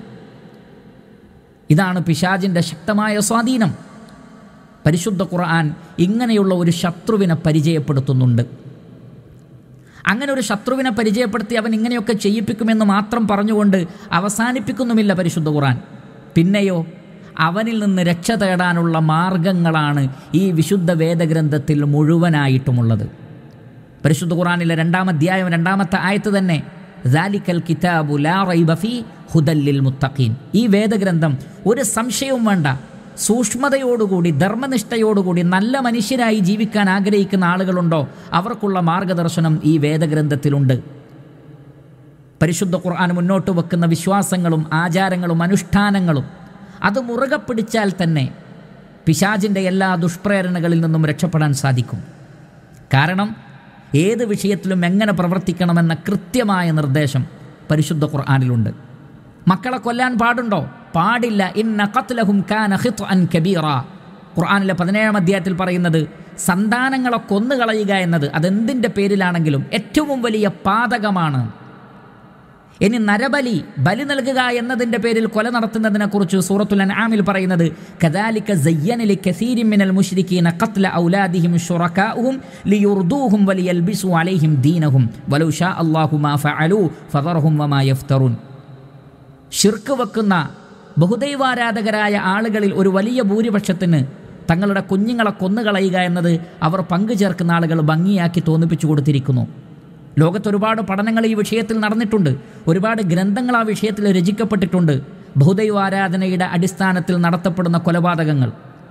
ഇതാണ് പിശാജിൻ്റെ ശക്തമായ സ്വാധീനം പരിശുദ്ധ ഖുർആൻ ഇങ്ങനെയുള്ള ഒരു ശത്രുവിനെ പരിചയപ്പെടുത്തുന്നുണ്ട് അങ്ങനെ ഒരു ശത്രുവിനെ പരിചയപ്പെടുത്തി അവൻ ഇങ്ങനെയൊക്കെ ചെയ്യിപ്പിക്കുമെന്ന് മാത്രം പറഞ്ഞുകൊണ്ട് അവസാനിപ്പിക്കുന്നുമില്ല പരിശുദ്ധ ഖുർആൻ പിന്നെയോ അവനിൽ നിന്ന് രക്ഷ തേടാനുള്ള മാർഗങ്ങളാണ് ഈ വിശുദ്ധ വേദഗ്രന്ഥത്തിൽ മുഴുവനായിട്ടുമുള്ളത് പരിശുദ്ധ ഖുറാനിലെ രണ്ടാം അധ്യായം രണ്ടാമത്തെ ആയത്ത് തന്നെ ദാലിക്കൽ കിതാബു ലാ റൈബ ഫീ ഹുദല്ലിൽ മുത്തഖീൻ ഈ വേദഗ്രന്ഥം ഒരു സംശയവും വേണ്ട സൂക്ഷ്മതയോടുകൂടി ധർമ്മനിഷ്ഠയോടുകൂടി നല്ല മനുഷ്യരായി ജീവിക്കാൻ ആഗ്രഹിക്കുന്ന ആളുകളുണ്ടോ അവർക്കുള്ള മാർഗദർശനം ഈ വേദഗ്രന്ഥത്തിലുണ്ട് പരിശുദ്ധ ഖുർആൻ മുന്നോട്ട് വെക്കുന്ന വിശ്വാസങ്ങളും ആചാരങ്ങളും അനുഷ്ഠാനങ്ങളും അത് മുറുകെ പിടിച്ചാൽ തന്നെ പിശാജിൻ്റെ എല്ലാ ദുഷ്പ്രേരണകളിൽ നിന്നും രക്ഷപ്പെടാൻ സാധിക്കും കാരണം ഏത് വിഷയത്തിലും എങ്ങനെ പ്രവർത്തിക്കണമെന്ന കൃത്യമായ നിർദ്ദേശം പരിശുദ്ധ ഖുർആാനിലുണ്ട് മക്കളെ കൊല്ലാൻ പാടുണ്ടോ പാടില്ല ഇന്ന ഖത്ലഹും കാന ഖിത്അൻ കബീറ ഖുർആാനിലെ പതിനേഴാം അധ്യായത്തിൽ പറയുന്നത് സന്താനങ്ങളെ കൊന്നുകളയുക എന്നത് അതെന്തിൻ്റെ പേരിലാണെങ്കിലും ഏറ്റവും വലിയ പാതകമാണ് ഇനി നരബലി ബലി നൽകുക എന്നതിൻ്റെ പേരിൽ കൊല നടത്തുന്നതിനെക്കുറിച്ച് സൂറത്തുൽ അൻആമിൽ പറയുന്നത് കദാലിക സയ്യനലി കസീരിൻ മിനൽ മുശ്രിക്കീന ഖത്ല ഔലാദിഹിം ശുറകാഉഹും ലിയുർദൂഹും വലിയൽബിസു അലൈഹിം ദീനഹും വലൗ ഷാ അല്ലാഹു മാ ഫഅലു ഫദർഹും വമാ യഫ്തറുൻ ഷിർക്ക് വെക്കുന്ന ബഹുദൈവാരാധകരായ ആളുകളിൽ ഒരു വലിയ ഭൂരിപക്ഷത്തിന് തങ്ങളുടെ കുഞ്ഞുങ്ങളെ കൊന്നുകളയുക എന്നത് അവർ പങ്കുചേർക്കുന്ന ആളുകൾ ഭംഗിയാക്കി തോന്നിപ്പിച്ചു കൊടുത്തിരിക്കുന്നു ലോകത്ത് ഒരുപാട് പഠനങ്ങൾ ഈ വിഷയത്തിൽ നടന്നിട്ടുണ്ട് ഒരുപാട് ഗ്രന്ഥങ്ങൾ ആ വിഷയത്തിൽ രചിക്കപ്പെട്ടിട്ടുണ്ട് ബഹുദൈവാരാധനയുടെ അടിസ്ഥാനത്തിൽ നടത്തപ്പെടുന്ന കൊലപാതകങ്ങൾ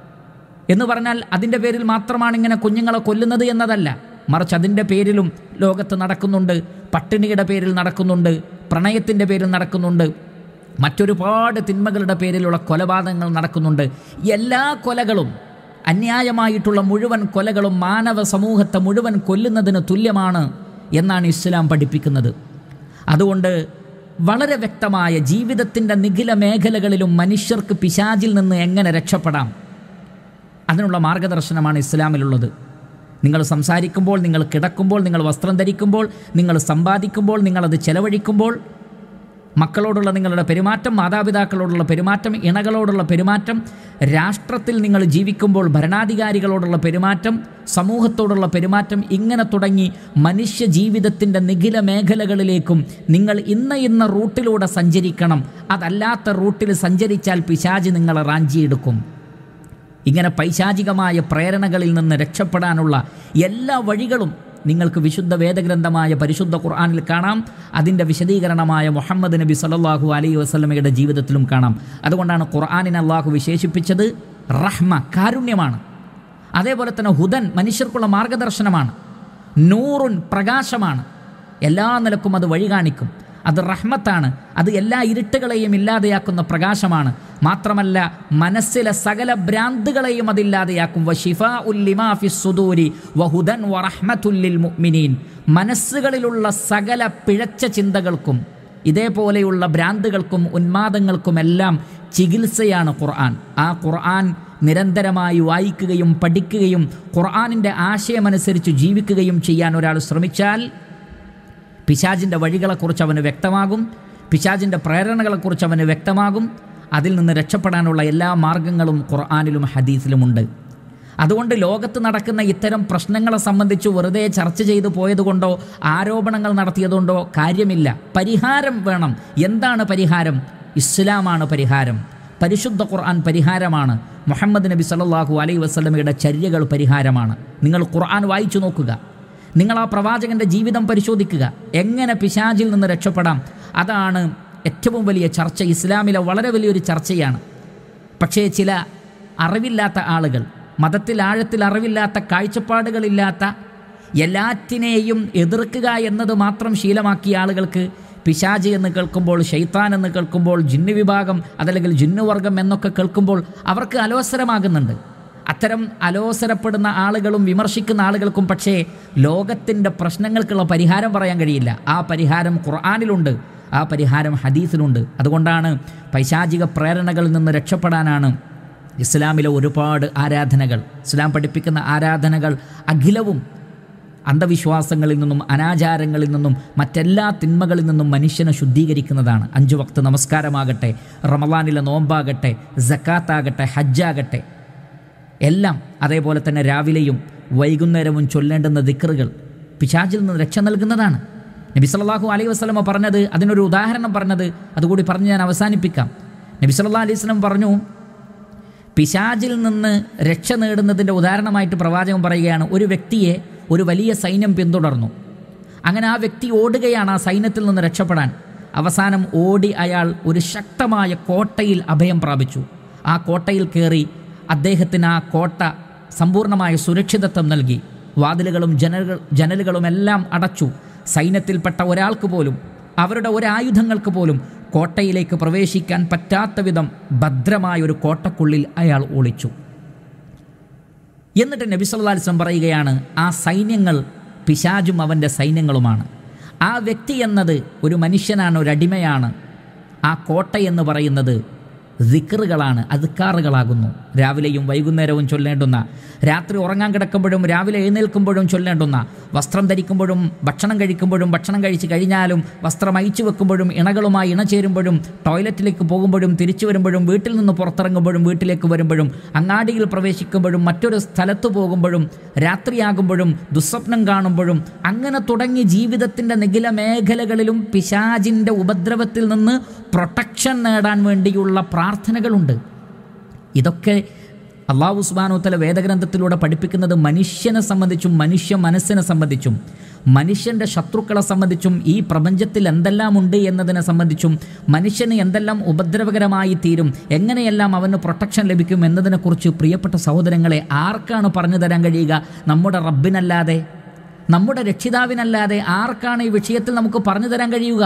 എന്ന് പറഞ്ഞാൽ അതിൻ്റെ പേരിൽ മാത്രമാണ് ഇങ്ങനെ കുഞ്ഞുങ്ങളെ കൊല്ലുന്നത് എന്നതല്ല മറിച്ച് അതിൻ്റെ പേരിലും ലോകത്ത് നടക്കുന്നുണ്ട് പട്ടിണിയുടെ പേരിൽ നടക്കുന്നുണ്ട് പ്രണയത്തിൻ്റെ പേരിൽ നടക്കുന്നുണ്ട് മറ്റൊരുപാട് തിന്മകളുടെ പേരിലുള്ള കൊലപാതകങ്ങൾ നടക്കുന്നുണ്ട് എല്ലാ കൊലകളും അന്യായമായിട്ടുള്ള മുഴുവൻ കൊലകളും മാനവ സമൂഹത്തെ മുഴുവൻ കൊല്ലുന്നതിന് തുല്യമാണ് എന്നാണ് ഇസ്ലാം പഠിപ്പിക്കുന്നത് അതുകൊണ്ട് വളരെ വ്യക്തമായ ജീവിതത്തിൻ്റെ നിഖില മേഖലകളിലും മനുഷ്യർക്ക് പിശാചിൽ നിന്ന് എങ്ങനെ രക്ഷപ്പെടാം അതിനുള്ള മാർഗദർശനമാണ് ഇസ്ലാമിലുള്ളത് നിങ്ങൾ സംസാരിക്കുമ്പോൾ നിങ്ങൾ കിടക്കുമ്പോൾ നിങ്ങൾ വസ്ത്രം ധരിക്കുമ്പോൾ നിങ്ങൾ സമ്പാദിക്കുമ്പോൾ നിങ്ങളത് ചെലവഴിക്കുമ്പോൾ മക്കളോടുള്ള നിങ്ങളുടെ പെരുമാറ്റം മാതാപിതാക്കളോടുള്ള പെരുമാറ്റം ഇണകളോടുള്ള പെരുമാറ്റം രാഷ്ട്രത്തിൽ നിങ്ങൾ ജീവിക്കുമ്പോൾ ഭരണാധികാരികളോടുള്ള പെരുമാറ്റം സമൂഹത്തോടുള്ള പെരുമാറ്റം ഇങ്ങനെ തുടങ്ങി മനുഷ്യ ജീവിതത്തിൻ്റെ നിഖില മേഖലകളിലേക്കും നിങ്ങൾ ഇന്ന ഇന്ന റൂട്ടിലൂടെ സഞ്ചരിക്കണം അതല്ലാത്ത റൂട്ടിൽ സഞ്ചരിച്ചാൽ പിശാജ് നിങ്ങളെ റാഞ്ചിയെടുക്കും ഇങ്ങനെ പൈശാചികമായ പ്രേരണകളിൽ നിന്ന് രക്ഷപ്പെടാനുള്ള എല്ലാ വഴികളും നിങ്ങൾക്ക് വിശുദ്ധ വേദഗ്രന്ഥമായ പരിശുദ്ധ ഖുർആാനിൽ കാണാം അതിൻ്റെ വിശദീകരണമായ മുഹമ്മദ് നബി സല്ലാഹു അലൈഹി വസ്ലമയുടെ ജീവിതത്തിലും കാണാം അതുകൊണ്ടാണ് ഖുർആാനിനെ അള്ളാഹു വിശേഷിപ്പിച്ചത് റഹ്മ കാരുണ്യമാണ് അതേപോലെ തന്നെ ഹുദൻ മനുഷ്യർക്കുള്ള മാർഗദർശനമാണ് നൂറുൻ പ്രകാശമാണ് എല്ലാ നിലക്കും അത് വഴി കാണിക്കും അത് റഹ്മത്താണ് അത് എല്ലാ ഇരുട്ടുകളെയും ഇല്ലാതെയാക്കുന്ന പ്രകാശമാണ് മാത്രമല്ല മനസ്സിലെ സകല ഭ്രാന്തുകളെയും അതില്ലാതെയാക്കും വഷിഫ ഉല്ലിമാ ഫി സുദൂരി വഹുദൻ വറഹ്മത്തുല്ലിൽ മുഅ്മിനീൻ മനസ്സുകളിലുള്ള സകല പിഴച്ച ചിന്തകൾക്കും ഇതേപോലെയുള്ള ഭ്രാന്തുകൾക്കും ഉന്മാദങ്ങൾക്കുമെല്ലാം ചികിത്സയാണ് ഖുർആൻ ആ ഖുർആൻ നിരന്തരമായി വായിക്കുകയും പഠിക്കുകയും ഖുർആാനിൻ്റെ ആശയമനുസരിച്ച് ജീവിക്കുകയും ചെയ്യാൻ ഒരാൾ ശ്രമിച്ചാൽ പിശാജിൻ്റെ വഴികളെക്കുറിച്ച് അവന് വ്യക്തമാകും പിശാജിൻ്റെ പ്രേരണകളെക്കുറിച്ച് അവന് വ്യക്തമാകും അതിൽ നിന്ന് രക്ഷപ്പെടാനുള്ള എല്ലാ മാർഗങ്ങളും ഖുർആാനിലും ഹദീസിലുമുണ്ട് അതുകൊണ്ട് ലോകത്ത് നടക്കുന്ന ഇത്തരം പ്രശ്നങ്ങളെ സംബന്ധിച്ച് വെറുതെ ചർച്ച ചെയ്തു പോയതുകൊണ്ടോ ആരോപണങ്ങൾ നടത്തിയതുകൊണ്ടോ കാര്യമില്ല പരിഹാരം വേണം എന്താണ് പരിഹാരം ഇസ്ലാമാണ് പരിഹാരം പരിശുദ്ധ ഖുർആൻ പരിഹാരമാണ് മുഹമ്മദ് നബി സല്ലാഹു അലൈ വസ്ലമയുടെ ചര്യകൾ പരിഹാരമാണ് നിങ്ങൾ ഖുർആൻ വായിച്ചു നോക്കുക നിങ്ങൾ ആ പ്രവാചകന്റെ ജീവിതം പരിശോധിക്കുക എങ്ങനെ പിശാചിൽ നിന്ന് രക്ഷപ്പെടാം അതാണ് ഏറ്റവും വലിയ ചർച്ച ഇസ്ലാമിലെ വളരെ വലിയൊരു ചർച്ചയാണ് പക്ഷേ ചില അറിവില്ലാത്ത ആളുകൾ മതത്തിൽ ആഴത്തിൽ അറിവില്ലാത്ത കാഴ്ചപ്പാടുകളില്ലാത്ത എല്ലാറ്റിനെയും എതിർക്കുക എന്നത് മാത്രം ശീലമാക്കിയ ആളുകൾക്ക് പിശാജ് എന്ന് കേൾക്കുമ്പോൾ ഷെയ്ത്താൻ എന്ന് കേൾക്കുമ്പോൾ ജിന്നു വിഭാഗം അതല്ലെങ്കിൽ ജിന്നുവർഗം എന്നൊക്കെ കേൾക്കുമ്പോൾ അവർക്ക് അലോസരമാകുന്നുണ്ട് അത്തരം അലോസരപ്പെടുന്ന ആളുകളും വിമർശിക്കുന്ന ആളുകൾക്കും പക്ഷേ ലോകത്തിൻ്റെ പ്രശ്നങ്ങൾക്കുള്ള പരിഹാരം പറയാൻ കഴിയില്ല ആ പരിഹാരം ഖുർആാനിലുണ്ട് ആ പരിഹാരം ഹദീസിലുണ്ട് അതുകൊണ്ടാണ് പൈശാചിക പ്രേരണകളിൽ നിന്ന് രക്ഷപ്പെടാനാണ് ഇസ്ലാമിലെ ഒരുപാട് ആരാധനകൾ ഇസ്ലാം പഠിപ്പിക്കുന്ന ആരാധനകൾ അഖിലവും അന്ധവിശ്വാസങ്ങളിൽ നിന്നും അനാചാരങ്ങളിൽ നിന്നും മറ്റെല്ലാ തിന്മകളിൽ നിന്നും മനുഷ്യനെ ശുദ്ധീകരിക്കുന്നതാണ് അഞ്ചു വക്ത് നമസ്കാരമാകട്ടെ റമലാനിലെ നോമ്പാകട്ടെ ജക്കാത്താകട്ടെ ഹജ്ജാകട്ടെ എല്ലാം അതേപോലെ തന്നെ രാവിലെയും വൈകുന്നേരവും ചൊല്ലേണ്ടുന്ന ദിക്കറുകൾ പിശാചിൽ നിന്ന് രക്ഷ നൽകുന്നതാണ് നബി സല്ലല്ലാഹു അലൈഹി വസല്ലമ പറഞ്ഞത് അതിനൊരു ഉദാഹരണം പറഞ്ഞത് അതുകൂടി പറഞ്ഞ് ഞാൻ അവസാനിപ്പിക്കാം നബി സല്ലല്ലാഹു അലൈഹി വസല്ലം പറഞ്ഞു പിശാചിൽ നിന്ന് രക്ഷ നേടുന്നതിൻ്റെ ഉദാഹരണമായിട്ട് പ്രവാചകൻ പറയുകയാണ് ഒരു വ്യക്തിയെ ഒരു വലിയ സൈന്യം പിന്തുടർന്നു അങ്ങനെ ആ വ്യക്തി ഓടുകയാണ് ആ സൈന്യത്തിൽ നിന്ന് രക്ഷപ്പെടാൻ അവസാനം ഓടി അയാൾ ഒരു ശക്തമായ കോട്ടയിൽ അഭയം പ്രാപിച്ചു ആ കോട്ടയിൽ കയറി അദ്ദേഹത്തിന് ആ കോട്ട സമ്പൂർണ്ണമായ സുരക്ഷിതത്വം നൽകി വാതിലുകളും ജനലുകൾ ജനലുകളും എല്ലാം അടച്ചു സൈന്യത്തിൽപ്പെട്ട ഒരാൾക്ക് പോലും അവരുടെ ഒരായുധങ്ങൾക്ക് പോലും കോട്ടയിലേക്ക് പ്രവേശിക്കാൻ പറ്റാത്ത വിധം ഭദ്രമായ ഒരു കോട്ടക്കുള്ളിൽ അയാൾ ഒളിച്ചു എന്നിട്ട് നബി സല്ലല്ലാഹു അലൈഹി വസല്ലം പറയുകയാണ് ആ സൈന്യങ്ങൾ പിശാജും അവൻ്റെ സൈന്യങ്ങളുമാണ് ആ വ്യക്തി എന്നത് ഒരു മനുഷ്യനാണ് ഒരു അടിമയാണ് ആ കോട്ട എന്ന് പറയുന്നത് ദിക്റുകളാണ് അധിക്കാറുകളാകുന്നു രാവിലെയും വൈകുന്നേരവും ചൊല്ലേണ്ടുന്ന രാത്രി ഉറങ്ങാൻ കിടക്കുമ്പോഴും രാവിലെ എഴുന്നേൽക്കുമ്പോഴും ചൊല്ലേണ്ടുന്ന വസ്ത്രം ധരിക്കുമ്പോഴും ഭക്ഷണം കഴിക്കുമ്പോഴും ഭക്ഷണം കഴിച്ച് കഴിഞ്ഞാലും വസ്ത്രം അയച്ചു വെക്കുമ്പോഴും ഇണകളുമായി ഇണചേരുമ്പോഴും ടോയ്ലറ്റിലേക്ക് പോകുമ്പോഴും തിരിച്ചു വരുമ്പോഴും വീട്ടിൽ നിന്ന് പുറത്തിറങ്ങുമ്പോഴും വീട്ടിലേക്ക് വരുമ്പോഴും അങ്ങാടിയിൽ പ്രവേശിക്കുമ്പോഴും മറ്റൊരു സ്ഥലത്ത് പോകുമ്പോഴും രാത്രിയാകുമ്പോഴും ദുസ്വപ്നം കാണുമ്പോഴും അങ്ങനെ തുടങ്ങി ജീവിതത്തിൻ്റെ നിഖില മേഖലകളിലും പിശാജിൻ്റെ ഉപദ്രവത്തിൽ നിന്ന് പ്രൊട്ടക്ഷൻ നേടാൻ വേണ്ടിയുള്ള പ്രാർത്ഥനകളുണ്ട് ഇതൊക്കെ അള്ളാഹു സുബാനുത്തല വേദഗ്രന്ഥത്തിലൂടെ പഠിപ്പിക്കുന്നത് മനുഷ്യനെ സംബന്ധിച്ചും മനുഷ്യ മനസ്സിനെ സംബന്ധിച്ചും മനുഷ്യൻ്റെ ശത്രുക്കളെ സംബന്ധിച്ചും ഈ പ്രപഞ്ചത്തിൽ എന്തെല്ലാം ഉണ്ട് എന്നതിനെ സംബന്ധിച്ചും മനുഷ്യന് എന്തെല്ലാം ഉപദ്രവകരമായി തീരും എങ്ങനെയെല്ലാം അവന് പ്രൊട്ടക്ഷൻ ലഭിക്കും എന്നതിനെക്കുറിച്ച് പ്രിയപ്പെട്ട സഹോദരങ്ങളെ ആർക്കാണ് പറഞ്ഞു തരാൻ കഴിയുക നമ്മുടെ റബ്ബിനല്ലാതെ നമ്മുടെ രക്ഷിതാവിനല്ലാതെ ആർക്കാണ് ഈ വിഷയത്തിൽ നമുക്ക് പറഞ്ഞു തരാൻ കഴിയുക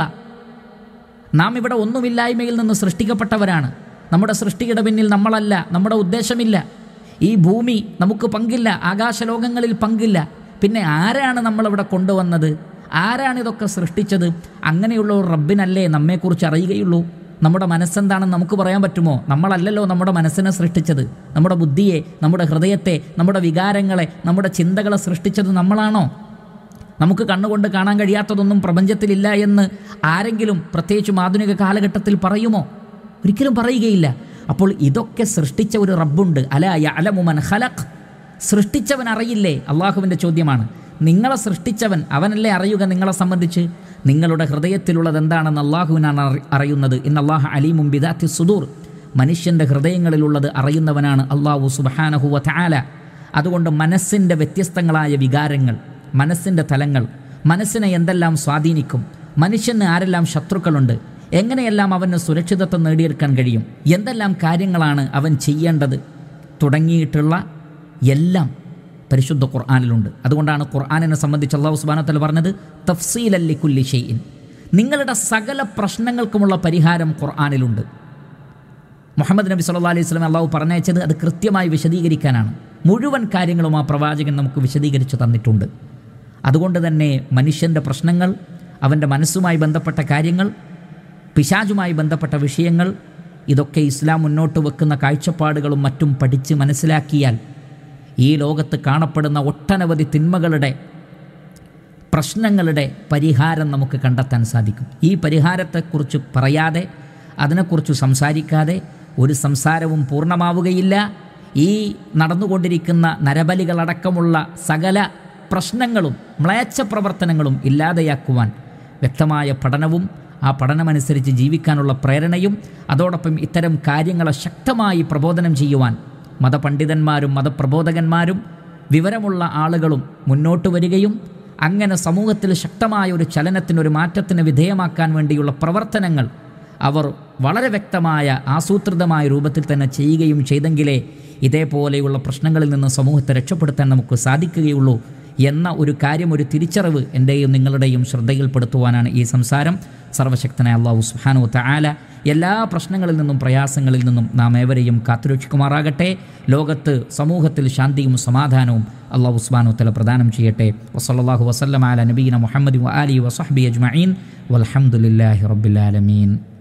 നാം ഇവിടെ ഒന്നുമില്ലായ്മയിൽ നിന്ന് സൃഷ്ടിക്കപ്പെട്ടവരാണ് നമ്മുടെ സൃഷ്ടിയുടെ പിന്നിൽ നമ്മളല്ല നമ്മുടെ ഉദ്ദേശമില്ല ഈ ഭൂമി നമുക്ക് പങ്കില്ല ആകാശലോകങ്ങളിൽ പങ്കില്ല പിന്നെ ആരാണ് നമ്മളിവിടെ കൊണ്ടുവന്നത് ആരാണ് ഇതൊക്കെ സൃഷ്ടിച്ചത് അങ്ങനെയുള്ള ഒരു റബ്ബിനല്ലേ നമ്മെക്കുറിച്ച് അറിയുകയുള്ളൂ നമ്മുടെ മനസ്സെന്താണെന്ന് നമുക്ക് പറയാൻ പറ്റുമോ നമ്മളല്ലല്ലോ നമ്മുടെ മനസ്സിനെ സൃഷ്ടിച്ചത് നമ്മുടെ ബുദ്ധിയെ നമ്മുടെ ഹൃദയത്തെ നമ്മുടെ വികാരങ്ങളെ നമ്മുടെ ചിന്തകളെ സൃഷ്ടിച്ചത് നമ്മളാണോ നമുക്ക് കണ്ണുകൊണ്ട് കാണാൻ കഴിയാത്തതൊന്നും പ്രപഞ്ചത്തിലില്ല എന്ന് ആരെങ്കിലും പ്രത്യേകിച്ചും ആധുനിക കാലഘട്ടത്തിൽ പറയുമോ ഒരിക്കലും പറയുകയില്ല അപ്പോൾ ഇതൊക്കെ സൃഷ്ടിച്ച ഒരു റബ്ബുണ്ട് അല യഅലമുമൻ ഖലഖ് സൃഷ്ടിച്ചവൻ അറിയില്ലേ അള്ളാഹുവിൻ്റെ ചോദ്യമാണ് നിങ്ങളെ സൃഷ്ടിച്ചവൻ അവനല്ലേ അറിയുക നിങ്ങളെ സംബന്ധിച്ച് നിങ്ങളുടെ ഹൃദയത്തിലുള്ളത് എന്താണെന്ന് അള്ളാഹുവിനാണ് അറി- അറിയുന്നത് ഇന്ന് അള്ളാഹു അലീമും ബിദാത്തി സുദൂർ മനുഷ്യൻ്റെ ഹൃദയങ്ങളിലുള്ളത് അറിയുന്നവനാണ് അള്ളാഹു സുബഹാനഹുവ തആല അതുകൊണ്ട് മനസ്സിൻ്റെ വ്യത്യസ്തങ്ങളായ വികാരങ്ങൾ മനസ്സിൻ്റെ തലങ്ങൾ മനസ്സിനെ എന്തെല്ലാം സ്വാധീനിക്കും മനുഷ്യന് ആരെല്ലാം ശത്രുക്കളുണ്ട് എങ്ങനെയെല്ലാം അവന് സുരക്ഷിതത്വം നേടിയെടുക്കാൻ കഴിയും എന്തെല്ലാം കാര്യങ്ങളാണ് അവൻ ചെയ്യേണ്ടത് തുടങ്ങിയിട്ടുള്ള എല്ലാം പരിശുദ്ധ ഖുർആാനിലുണ്ട് അതുകൊണ്ടാണ് ഖുർആാനിനെ സംബന്ധിച്ച് അള്ളാഹു സുബാനത്തല പറഞ്ഞത് തഫ്സീലല്ലി കുല്ലി ഷെയ്ൻ നിങ്ങളുടെ സകല പ്രശ്നങ്ങൾക്കുമുള്ള പരിഹാരം ഖുർആാനിലുണ്ട് മുഹമ്മദ് നബി സല്ലാ അലൈഹി സ്വലം അള്ളാഹു പറഞ്ഞയച്ചത് അത് കൃത്യമായി വിശദീകരിക്കാനാണ് മുഴുവൻ കാര്യങ്ങളും ആ പ്രവാചകൻ നമുക്ക് വിശദീകരിച്ച് തന്നിട്ടുണ്ട് അതുകൊണ്ട് തന്നെ മനുഷ്യൻ്റെ പ്രശ്നങ്ങൾ അവൻ്റെ മനസ്സുമായി ബന്ധപ്പെട്ട കാര്യങ്ങൾ പിശാചുമായി ബന്ധപ്പെട്ട വിഷയങ്ങൾ ഇതൊക്കെ ഇസ്ലാം മുന്നോട്ട് വെക്കുന്ന കാഴ്ചപ്പാടുകളും മറ്റും പഠിച്ച് മനസ്സിലാക്കിയാൽ ഈ ലോകത്ത് കാണപ്പെടുന്ന ഒട്ടനവധി തിന്മകളുടെ പ്രശ്നങ്ങളുടെ പരിഹാരം നമുക്ക് കണ്ടെത്താൻ സാധിക്കും ഈ പരിഹാരത്തെക്കുറിച്ച് പറയാതെ അതിനെക്കുറിച്ച് സംസാരിക്കാതെ ഒരു സംസാരവും പൂർണ്ണമാവുകയില്ല ഈ നടന്നുകൊണ്ടിരിക്കുന്ന നരബലികളടക്കമുള്ള സകല പ്രശ്നങ്ങളും മ്ലേച്ഛ പ്രവർത്തനങ്ങളും ഇല്ലാതെയാക്കുവാൻ വ്യക്തമായ പഠനവും ആ പഠനമനുസരിച്ച് ജീവിക്കാനുള്ള പ്രേരണയും അതോടൊപ്പം ഇത്തരം കാര്യങ്ങളെ ശക്തമായി പ്രബോധനം ചെയ്യുവാൻ മതപണ്ഡിതന്മാരും മതപ്രബോധകന്മാരും വിവരമുള്ള ആളുകളും മുന്നോട്ട് വരികയും അങ്ങനെ സമൂഹത്തിൽ ശക്തമായ ഒരു ചലനത്തിന് ഒരു മാറ്റത്തിന് വിധേയമാക്കാൻ വേണ്ടിയുള്ള പ്രവർത്തനങ്ങൾ അവർ വളരെ വ്യക്തമായ ആസൂത്രിതമായ രൂപത്തിൽ തന്നെ ചെയ്യുകയും ചെയ്തെങ്കിലേ ഇതേപോലെയുള്ള പ്രശ്നങ്ങളിൽ നിന്ന് സമൂഹത്തെ രക്ഷപ്പെടുത്താൻ നമുക്ക് സാധിക്കുകയുള്ളൂ എന്ന ഒരു കാര്യം ഒരു തിരിച്ചറിവ് എൻ്റെയും നിങ്ങളുടെയും ശ്രദ്ധയിൽപ്പെടുത്തുവാനാണ് ഈ സംസാരം സർവശക്തനായ അള്ളാഹു സുഹാനു തആല എല്ലാ പ്രശ്നങ്ങളിൽ നിന്നും പ്രയാസങ്ങളിൽ നിന്നും നാം ഏവരെയും കാത്തുരക്ഷിക്കുമാറാകട്ടെ ലോകത്ത് സമൂഹത്തിൽ ശാന്തിയും സമാധാനവും അള്ളാഹു സുബാനു തല പ്രദാനം ചെയ്യട്ടെ വസല്ലാഹു വസല്ലം അല നബീന മുഹമ്മദ് അലി വസഹബി അജ്മീൻ വലഹമുല്ലാഹി റബ്ബിലാലമീൻ